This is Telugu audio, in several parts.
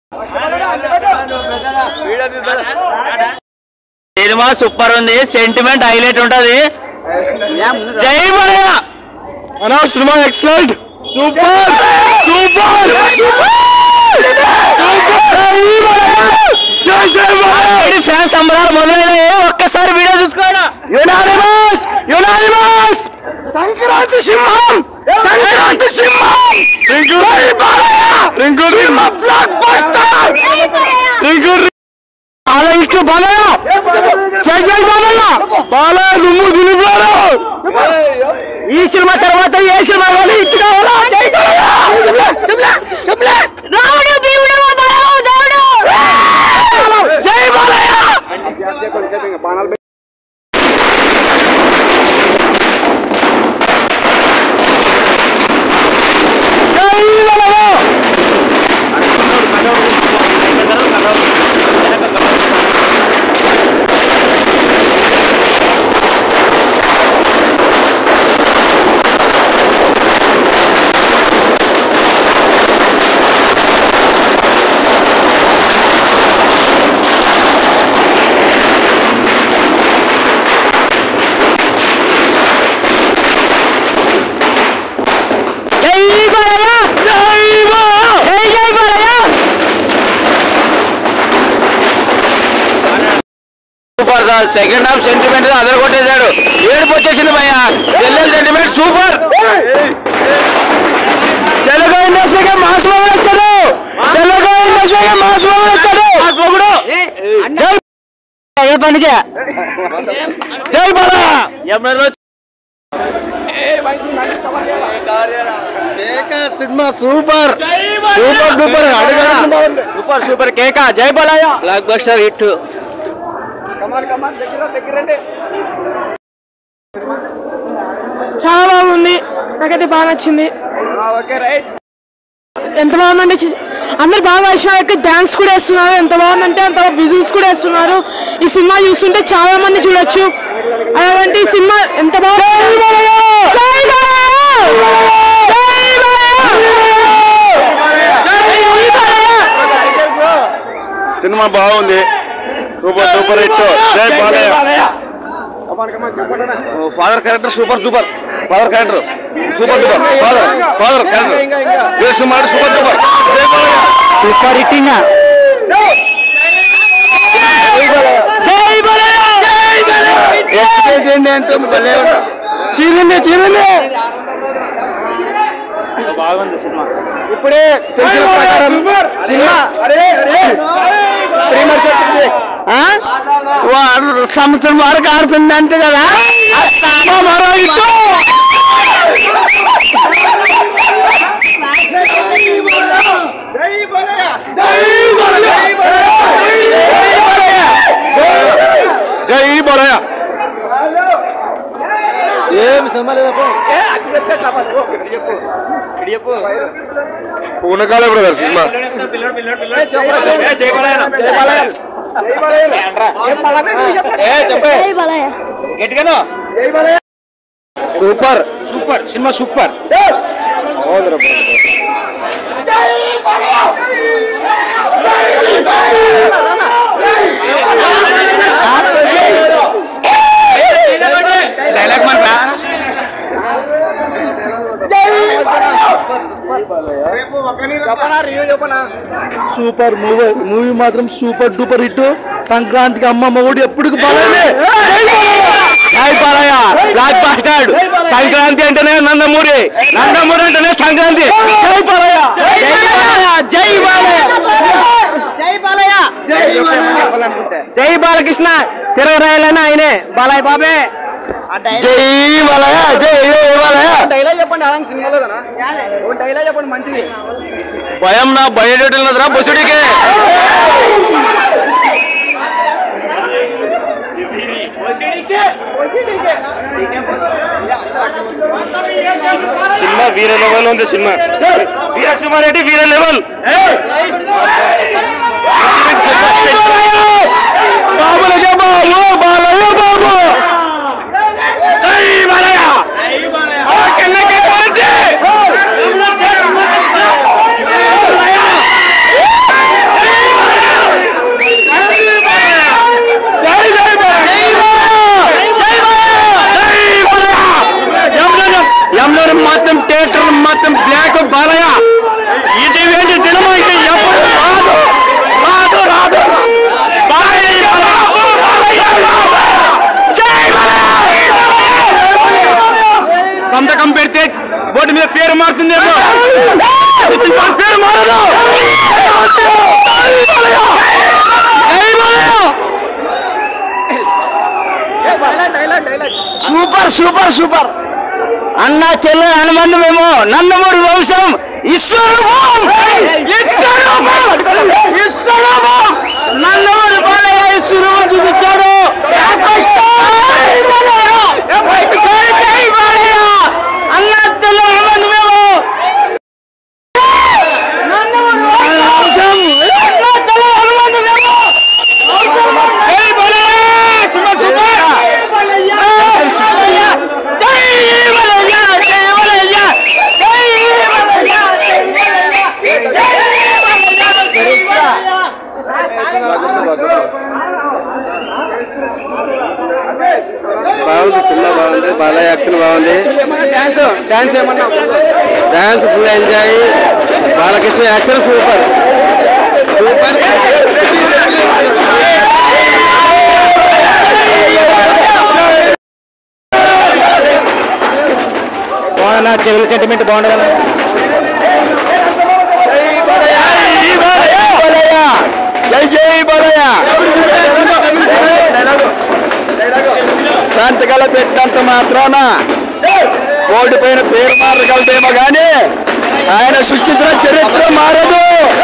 సినిమా సూపర్ ఉంది సెంటిమెంట్ హైలైట్ ఉంటది జై మలయ అనా సినిమా ఎక్సలెంట్ సూపర్ సూపర్ ఫ్యాన్ సంబరాలు మొదలైనాయి ఒక్కసారి వీడియో చూసుకోండి యునానిమస్ యునానిమస్ సంక్రాంతి సింహం సంక్రాంతి సింహం రింకు రింకు బ్లాక్ బస్టర్ రింకు ఆలయిస్తూ బాలయ్య జై జై బాలయ్య బాలయ్య దుమ్ము దులిపాడు ఈ సినిమా తర్వాత ఏ సినిమా కానీ ఇట్టు కావాలా జై బాలయ్య రాముడు భీముడు బలరాము దేవుడు జై బాలయ్య జై బాలయ్య జై బాలయ్య జై జై జై Balayya super sir second half sentiment అదర కొట్టేశాడు ఏడుపు వచ్చేసింది భయ్య చెల్లెలు సెంటిమెంట్ సూపర్ తెలుగు ఇండస్ట్రీకి మాస్ మొగుడు వచ్చాడు తెలుగు ఇండస్ట్రీకి మాస్ మొగుడు వచ్చాడు జై ఏ పనికి జై Balayya cinema super super duper super super కేక జై బాలయ్య బ్లాక్ బస్టర్ హిట్ చాలా బాగుంది నాకైతే బాగా నచ్చింది ఎంత బాగుందంటే చి- అందరు బాగా వేసిన డాన్స్ కూడా వేస్తున్నారు ఎంత బాగుందంటే అంత విజువల్స్ కూడా వేస్తున్నారు ఈ సినిమా చూస్తుంటే చాలా మంది చూడొచ్చు అలాంటి ఈ సినిమా ఎంత బాగుంది జై బాలయ్య! జై బాలయ్య! సినిమా బాగుంది సూపర్ సూపర్ హిట్ జై Balayya father character super super father character super super father father character వేసు మాట సూపర్ సూపర్ జై బాలయ్య సూపర్ హిట్టింగ్ జై బాలయ్య ఎక్స్పీరియన్స్ ఏంటి అంటే భలే చీరింది చీరింది బాగుంది సినిమా ఇప్పుడే తెలిసిన ప్రకారం సినిమా ప్రీమియర్ చెప్తుంది సంవత్సరం వరకు ఆడుతుంది అంతే కదా అమ్మా, మరో ఇటు జై బాలయ్య ఏం సంబంధం పూనకాలే brother cinema super super cinema super dialogue మన సూపర్ మూవీ మూవీ మాత్రం సూపర్ డూపర్ హిట్ సంక్రాంతికి అమ్మ మొగుడు ఎప్పుడు బాలయ్య జై బాలయ్య బ్లాక్ బాస్టర్డ్ సంక్రాంతి అంటేనే నందమూరి నందమూరి అంటేనే సంక్రాంతి జై బాలయ్య జై బాలయ్య జై బాలయ్య జై బాలకృష్ణ తిరగరాయాలని ఆయనే బాలయ్య బాబే జై బాలయ్య జై జై బాలయ్య డైలాగ్ చెప్పండి అలాగే సినిమాలో కదా ఒక డైలాగ్ చెప్పండి మంచిది భయం నా బయటరా బొసుడికే సినిమా వీర లెవెల్ ఉంది సినిమా వీర సుమారెడ్డి వీర లెవెల్ బాబులకే బాబు బాలయ్య బాబు జై బాలయ్య ఆ కన్నకే బాలయ్య పేరు మారుతుందేమో శక్తిమాన్ పేరు మారదు జై బాలయ్య! సూపర్ సూపర్ సూపర్ అన్న చెల్లె అనుబంధమేమో నందమూరి వంశం ఇస్వరూపం ఇస్వరూపం ఇస్వరూపం నందమూరి బాలయ్య ఇస్వరూపం చూపించాడు జై బాలయ్య! జై బాలయ్య! అన్న చెల్లె అనుబంధమేమో నందమూరి వంశం అన్న చెల్లె అనుబంధమేమో జై బాలయ్య! శివ సూపర్! బాగుంది సినిమా బాగుంది బాలయ్య యాక్షన్ బాగుంది డాన్స్ డాన్స్ ఏమన్నా dance full enjoy Balakrishna action super super బాగున్నా చెవుల సెంటిమెంట్ బాగుంది కదా జై జై బాలయ్య సంతకాల పెట్టినంత మాత్రాన బోర్డు పైన పేరు మారగలదేమో కానీ ఆయన సృష్టించిన చరిత్ర మారదు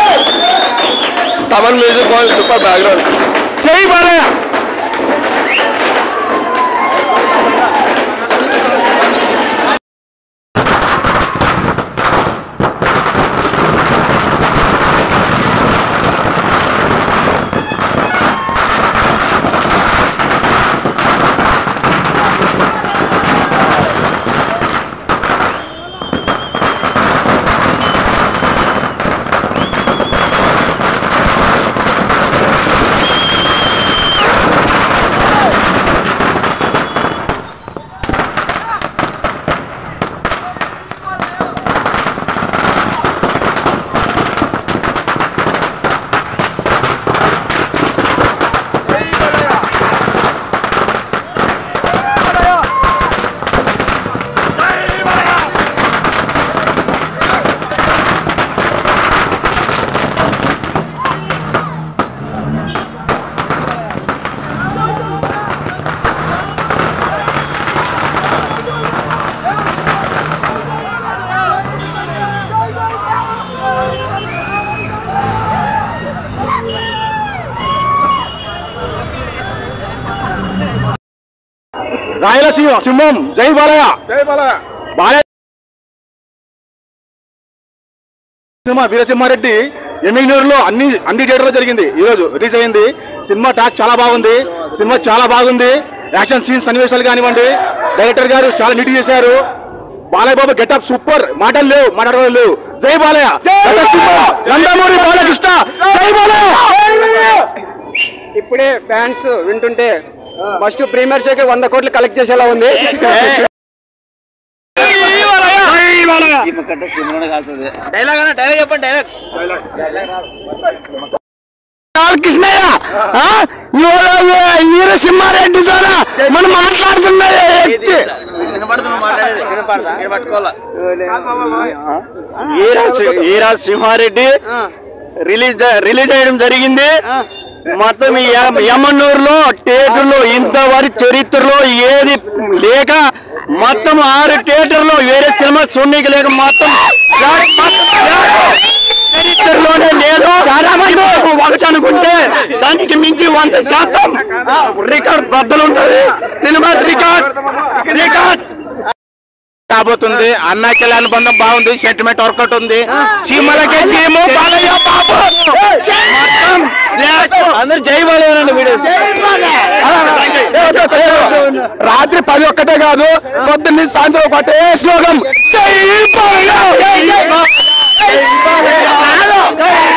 తమన్ మ్యూజిక్ బాగుంది సూపర్ బ్యాక్గ్రౌండ్ జై బాలయ్య రాయలసీమ సింహం జై బాలయ్య జై బాలయ్య బాలయ్య సినిమా వీరసింహారెడ్డి ఎమ్మిగ్నూరులో అన్ని అన్ని థియేటర్లో జరిగింది ఈ రోజు రిలీజ్ అయింది సినిమా టాక్ చాలా బాగుంది సినిమా చాలా బాగుంది యాక్షన్ సీన్స్ సన్నివేశాలు కానివ్వండి డైరెక్టర్ గారు చాలా నీట్ చేశారు బాలయ్య బాబు గెటప్ సూపర్ మాటలు లేవు మాట్లాడడం లేవు జై బాలయ్య నందమూరి బాలకృష్ణ జై బాలయ్య ఇప్పుడే ఫ్యాన్స్ వింటుంటే ఫస్ట్ ప్రీమియర్ షోకి వంద కోట్లు కలెక్ట్ చేసేలా ఉంది డైలాగ్ అన్న డైలాగ్ చెప్పండి డైలాగ్ కృష్ణయ్య ఆ? ఇవాళ వీరసింహారెడ్డి ద్వారా మనం మాట్లాడుతున్న వ్యక్తి వీర సింహారెడ్డి రిలీజ్ రిలీజ్ అయ్యడం జరిగింది మొత్తం ఈ యమ- యమనూరులో థియేటర్లో ఇంతవరకు చరిత్రలో ఏది లేక మొత్తం ఆరు థియేటర్లో వేరే సినిమా చూడనీకి లేక మొత్తం ఫ్లాట్ మొత్తం ఫ్లాట్. చరిత్రలోనే లేదు చాలా మంది ఒకటి అనుకుంటే దానికి మించి వంద శాతం రికార్డ్ బద్దలు ఉంటది సినిమా రికార్డ్ రికార్డ్ కాబోతుంది అన్న చెల్లి అనుబంధం బాగుంది సెంటిమెంట్ వర్కౌట్ ఉంది సీమలకే సీము బాలయ్య బాబు మొత్తం అందరు జై బాలయ్య వీడియో రాత్రి పది ఒక్కటే కాదు పొద్దున్న సాయంత్రం ఒకటే శ్లోకం జై బాలయ్య జై బాలయ్య